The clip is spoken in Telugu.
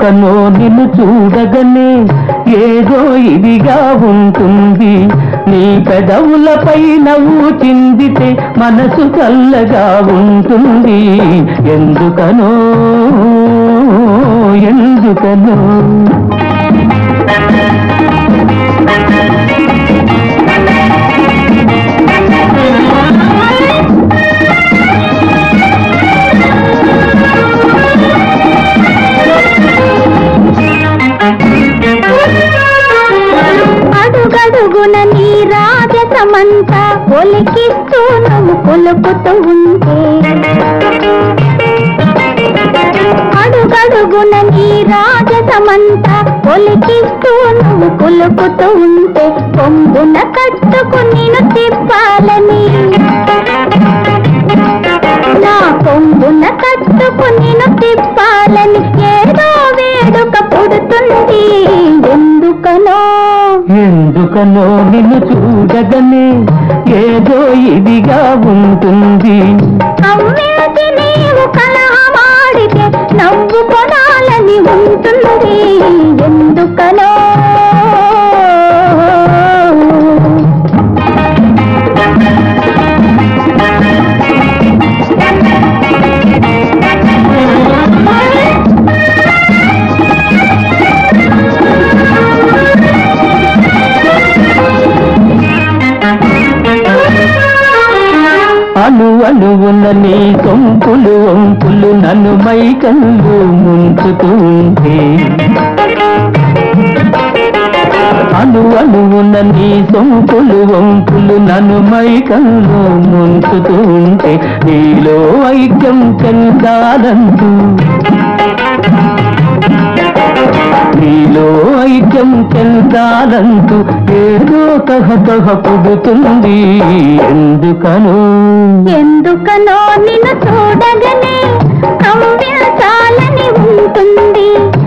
ఎందుకనో నిన్ను చూడగనే ఏదో ఇదిగా ఉంటుంది నీ పెదవులపై నవ్వు చిందితే మనసు చల్లగా ఉంటుంది ఎందుకనో ఎందుకనో అడుగడుగున నీ రాజసమంతా ఒలికిస్తూ నువ్వు కొలుపుతూ ఉంటే అడుగడుగున నీ రాజసమంతా ఒలికిస్తూ నువ్వు కొలుపుతూ ఉంటే కొంగున కట్టుకు నేను తిప్పాలని నా కొంగున కట్టుకు నేను తిప్పాలని ఏదో వేడుక పుడుతుంది ఎందుకనో ఎందుకనో నిన్ను చూడగనే ఏదో ఇదిగా ఉంటుంది అమ్మేసి నీవు కలహమాడితే నవ్వు కొనాలని ఉంటుంది ఎందుకనో అను అణువున నీ సొంపులు వంపులు నన్ను మైకల్లు ముంచుతుంటే అను అణువున నీ సొంపులు వంపులు నన్ను మైకల్లు ముంచుతుంటే నీలో ఐక్యం చెందాలంటూ నీలో ఐక్యం చెందాలంటూ ఏదో తహతహ పుడుతుంది ఎందుకనో ఎందుకనో నిన్ను చూడగనే కవ్వించాలని ఉంటుంది